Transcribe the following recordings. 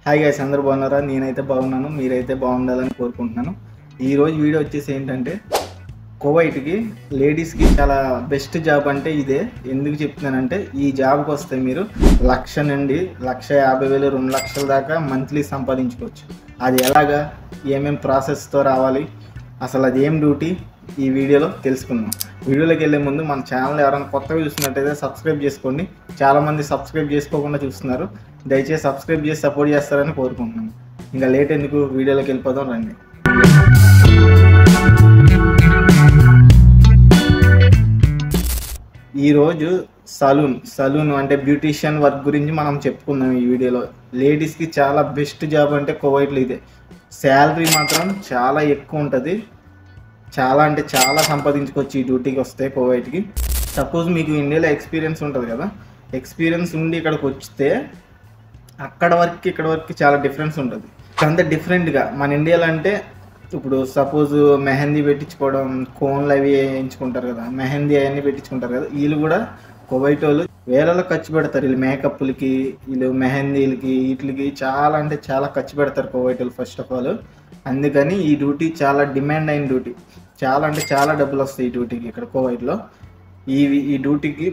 hi guys అందరూ బాగున్నారా నేనైతే బాగున్నాను మీరైతే బాగుండాలని కోరుకుంటున్నాను ఈరోజు వీడియో వచ్చేసి ఏంటంటే కువైట్కి లేడీస్కి చాలా బెస్ట్ జాబ్ అంటే ఇదే ఎందుకు చెప్తున్నానంటే ఈ జాబ్కి వస్తే మీరు లక్ష నుండి లక్ష యాభై వేలు రెండు లక్షల దాకా మంత్లీ సంపాదించుకోవచ్చు అది ఎలాగా ఏమేం ప్రాసెస్తో రావాలి అసలు అది ఏం డ్యూటీ ఈ వీడియోలో తెలుసుకుందాం వీడియోలోకి వెళ్ళే ముందు మన ఛానల్ ఎవరైనా కొత్తగా చూస్తున్నట్టయితే సబ్స్క్రైబ్ చేసుకోండి చాలామంది సబ్స్క్రైబ్ చేసుకోకుండా చూస్తున్నారు దయచేసి సబ్స్క్రైబ్ చేసి సపోర్ట్ చేస్తారని కోరుకుంటున్నాను ఇంకా లేట్ ఎందుకు వీడియోలోకి వెళ్ళిపోదాం రండి ఈరోజు సలూన్ సలూన్ అంటే బ్యూటీషియన్ వర్క్ గురించి మనం చెప్పుకుందాం ఈ వీడియోలో లేడీస్కి చాలా బెస్ట్ జాబ్ అంటే కువైట్లో ఇదే శాలరీ మాత్రం చాలా ఎక్కువ ఉంటుంది చాలా అంటే చాలా సంపాదించుకోవచ్చు ఈ డ్యూటీకి వస్తే కువైట్కి సపోజ్ మీకు ఇండియాలో ఎక్స్పీరియన్స్ ఉంటుంది కదా ఎక్స్పీరియన్స్ ఉండి ఇక్కడికి వస్తే అక్కడ వరకు ఇక్కడ వరకు చాలా డిఫరెన్స్ ఉంటుంది అంత డిఫరెంట్గా మన ఇండియాలో అంటే ఇప్పుడు సపోజ్ మెహందీ పెట్టించుకోవడం కోన్లు అవి వేయించుకుంటారు కదా మెహందీ అవన్నీ పెట్టించుకుంటారు కదా వీళ్ళు కూడా కువైట్ వాళ్ళు వేలలో ఖర్చు పెడతారు వీళ్ళు మేకప్లకి వీళ్ళు మెహందీలకి వీటికి చాలా అంటే చాలా ఖర్చు పెడతారు కువైట్ వాళ్ళు ఫస్ట్ ఆఫ్ ఆల్ అందుకని ఈ డ్యూటీ చాలా డిమాండ్ అయిన డ్యూటీ చాలా అంటే చాలా డబ్బులు వస్తాయి ఈ డ్యూటీకి ఇక్కడ కువైట్లో ఈ ఈ డ్యూటీకి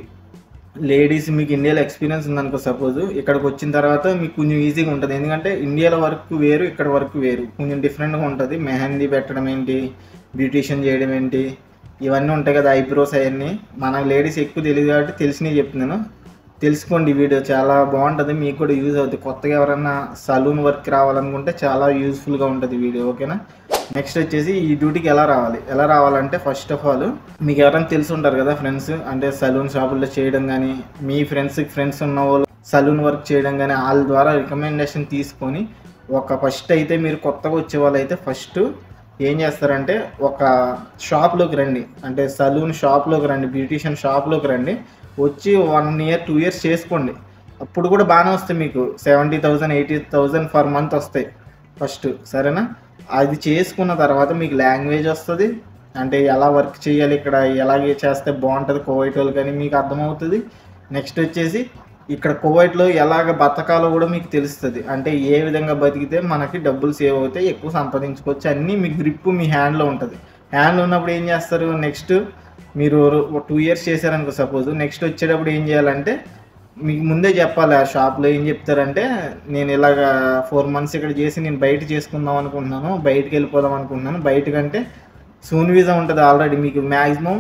లేడీస్ మీకు ఇండియాలో ఎక్స్పీరియన్స్ ఉందనుకో సపోజ్ ఇక్కడికి వచ్చిన తర్వాత మీకు కొంచెం ఈజీగా ఉంటుంది ఎందుకంటే ఇండియాలో వర్క్ వేరు ఇక్కడ వర్క్ వేరు కొంచెం డిఫరెంట్గా ఉంటుంది మెహందీ పెట్టడం ఏంటి బ్యూటీషియన్ చేయడం ఏంటి ఇవన్నీ ఉంటాయి కదా ఐబ్రోస్ అవన్నీ మన లేడీస్ ఎక్కువ తెలియదు కాబట్టి తెలిసినవి చెప్తున్నాను తెలుసుకోండి ఈ వీడియో చాలా బాగుంటుంది మీకు కూడా యూజ్ అవుతుంది కొత్తగా ఎవరైనా సలూన్ వర్క్ రావాలనుకుంటే చాలా యూస్ఫుల్గా ఉంటుంది వీడియో ఓకేనా నెక్స్ట్ వచ్చేసి ఈ డ్యూటీకి ఎలా రావాలి ఎలా రావాలంటే ఫస్ట్ ఆఫ్ ఆల్ మీకు ఎవరైనా తెలిసి ఉంటారు కదా ఫ్రెండ్స్ అంటే సలూన్ షాపుల్లో చేయడం కానీ మీ ఫ్రెండ్స్కి ఫ్రెండ్స్ ఉన్న వాళ్ళు సలూన్ వర్క్ చేయడం కానీ వాళ్ళ ద్వారా రికమెండేషన్ తీసుకొని ఒక ఫస్ట్ అయితే మీరు కొత్తగా వచ్చే వాళ్ళు అయితే ఫస్ట్ ఏం చేస్తారంటే ఒక షాప్లోకి రండి అంటే సలూన్ షాప్లోకి రండి బ్యూటీషియన్ షాప్లోకి రండి వచ్చి వన్ ఇయర్ టూ ఇయర్స్ చేసుకోండి అప్పుడు కూడా బాగానే వస్తాయి మీకు seventy thousand eighty thousand per month వస్తాయి ఫస్ట్ సరేనా అది చేసుకున్న తర్వాత మీకు లాంగ్వేజ్ వస్తుంది అంటే ఎలా వర్క్ చేయాలి ఇక్కడ ఎలాగే చేస్తే బాగుంటుంది కువైట్ వాళ్ళు కానీ మీకు అర్థమవుతుంది నెక్స్ట్ వచ్చేసి ఇక్కడ కువైట్లో ఎలాగ బతకాలో కూడా మీకు తెలుస్తుంది అంటే ఏ విధంగా బతికితే మనకి డబ్బులు సేవ్ అవుతాయి ఎక్కువ సంపాదించుకోవచ్చు అన్నీ మీ గ్రిప్ మీ హ్యాండ్లో ఉంటుంది హ్యాండ్లో ఉన్నప్పుడు ఏం చేస్తారు నెక్స్ట్ మీరు టూ ఇయర్స్ చేశారనుకో సపోజ్ నెక్స్ట్ వచ్చేటప్పుడు ఏం చేయాలంటే మీకు ముందే చెప్పాలి ఆ షాప్లో ఏం చెప్తారంటే నేను ఇలాగ ఫోర్ మంత్స్ ఇక్కడ చేసి నేను బయట చేసుకుందాం అనుకుంటున్నాను బయటికి వెళ్ళిపోదాం అనుకుంటున్నాను బయటకంటే సూన్ వీజా ఉంటుంది ఆల్రెడీ మీకు మ్యాక్సిమం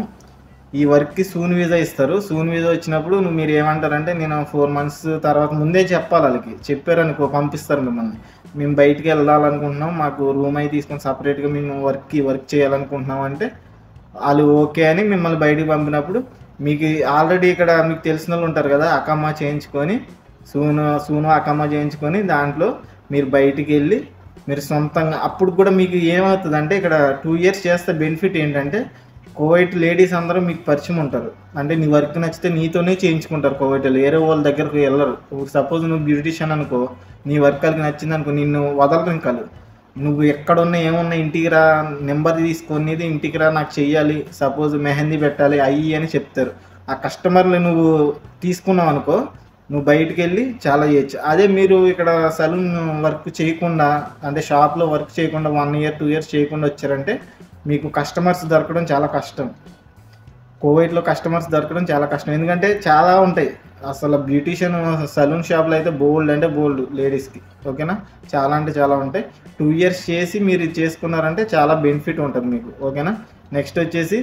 ఈ వర్క్కి సూన్ వీజా ఇస్తారు సూన్ వీజా వచ్చినప్పుడు నువ్వు మీరు ఏమంటారంటే నేను ఫోర్ మంత్స్ తర్వాత ముందే చెప్పాలి వాళ్ళకి చెప్పారనుకో పంపిస్తారు మిమ్మల్ని మేము బయటికి వెళ్ళాలనుకుంటున్నాం మాకు రూమ్ అయితే తీసుకొని సపరేట్గా మేము వర్క్కి వర్క్ చేయాలనుకుంటున్నాం అంటే వాళ్ళు ఓకే అని మిమ్మల్ని బయటికి పంపినప్పుడు మీకు ఆల్రెడీ ఇక్కడ మీకు తెలిసిన వాళ్ళు ఉంటారు కదా అకమ్మ చేయించుకొని సూను సూను అకమ్మ చేయించుకొని దాంట్లో మీరు బయటికి వెళ్ళి మీరు సొంతంగా అప్పుడు కూడా మీకు ఏమవుతుంది అంటే ఇక్కడ టూ ఇయర్స్ చేస్తే బెనిఫిట్ ఏంటంటే కోవైట్ లేడీస్ అందరూ మీకు పరిచయం ఉంటారు అంటే నీ వర్క్ నచ్చితే నీతోనే చేయించుకుంటారు కోవైట్ వాళ్ళు వేరే వాళ్ళ దగ్గరకు వెళ్ళరు సపోజ్ నువ్వు బ్యూటిషియన్ అనుకో నీ వర్క్ వాళ్ళకి నచ్చింది అనుకో నిన్ను వదలరు ఇంకా నువ్వు ఎక్కడున్నా ఏమున్నా ఇంటికి రా నెంబర్ తీసుకొని ఇంటికి రా నాకు చెయ్యాలి సపోజ్ మెహందీ పెట్టాలి అయ్యి అని చెప్తారు ఆ కస్టమర్ని నువ్వు తీసుకున్నావు అనుకో నువ్వు బయటికి వెళ్ళి చాలా చేయొచ్చు అదే మీరు ఇక్కడ సలూన్ వర్క్ చేయకుండా అంటే షాప్లో వర్క్ చేయకుండా వన్ ఇయర్ టూ ఇయర్స్ చేయకుండా వచ్చారంటే మీకు కస్టమర్స్ దొరకడం చాలా కష్టం కోవైట్లో కస్టమర్స్ దొరకడం చాలా కష్టం ఎందుకంటే చాలా ఉంటాయి అసలు బ్యూటీషియన్ సలూన్ షాప్లో అయితే బోల్డ్ అంటే బోల్డ్ లేడీస్కి ఓకేనా చాలా అంటే చాలా ఉంటాయి టూ ఇయర్స్ చేసి మీరు ఇది చేసుకున్నారంటే చాలా బెనిఫిట్ ఉంటుంది మీకు ఓకేనా నెక్స్ట్ వచ్చేసి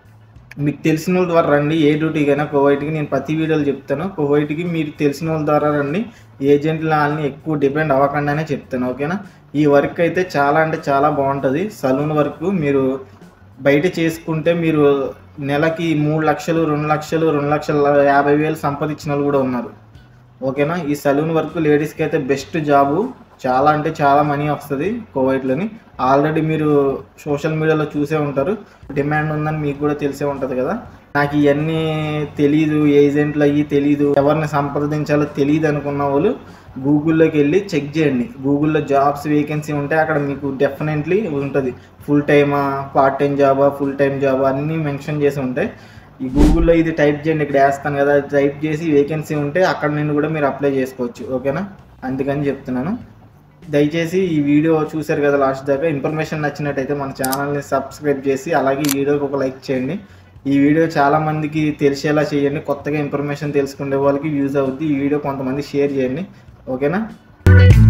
మీకు తెలిసిన వాళ్ళ ద్వారా రండి ఏ డ్యూటీకైనా కోవైట్కి నేను ప్రతి వీడియోలో చెప్తాను కోవైట్కి మీరు తెలిసిన వాళ్ళ ద్వారా రండి ఏజెంట్ల వాళ్ళని ఎక్కువ డిపెండ్ అవ్వకుండానే చెప్తాను ఓకేనా ఈ వర్క్ అయితే చాలా అంటే చాలా బాగుంటుంది సలూన్ వర్క్ మీరు బయట చేసుకుంటే మీరు నెలకి మూడు లక్షలు రెండు లక్షలు రెండు లక్షల యాభై వేలు సంపాదించిన వాళ్ళు కూడా ఉన్నారు ఓకేనా ఈ సలూన్ వర్క్ లేడీస్కి అయితే బెస్ట్ జాబు చాలా అంటే చాలా మనీ వస్తుంది కోవైట్లోని ఆల్రెడీ మీరు సోషల్ మీడియాలో చూసే ఉంటారు డిమాండ్ ఉందని మీకు కూడా తెలిసే ఉంటుంది కదా నాకు ఇవన్నీ తెలీదు ఏజెంట్లు అయ్యి తెలీదు ఎవరిని సంప్రదించాలో తెలియదు అనుకున్న వాళ్ళు గూగుల్లోకి వెళ్ళి చెక్ చేయండి గూగుల్లో జాబ్స్ వేకెన్సీ ఉంటే అక్కడ మీకు డెఫినెట్లీ ఉంటుంది ఫుల్ టైమా పార్ట్ టైం జాబా ఫుల్ టైం జాబా అన్నీ మెన్షన్ చేసి ఉంటాయి ఈ గూగుల్లో ఇది టైప్ చేయండి ఇక్కడ వేస్తాను కదా టైప్ చేసి వేకెన్సీ ఉంటే అక్కడ నుండి కూడా మీరు అప్లై చేసుకోవచ్చు ఓకేనా అందుకని చెప్తున్నాను దయచేసి ఈ వీడియో చూశారు కదా లాస్ట్ దాకా ఇన్ఫర్మేషన్ నచ్చినట్టయితే మన ఛానల్ని సబ్స్క్రైబ్ చేసి అలాగే ఈ వీడియోకి ఒక లైక్ చేయండి ఈ వీడియో చాలా మందికి తెలిసేలా చేయండి కొత్తగా ఇన్ఫర్మేషన్ తెలుసుకునే వాళ్ళకి యూజ్ అవుద్ది ఈ వీడియో కొంతమంది షేర్ చేయండి ఓకేనా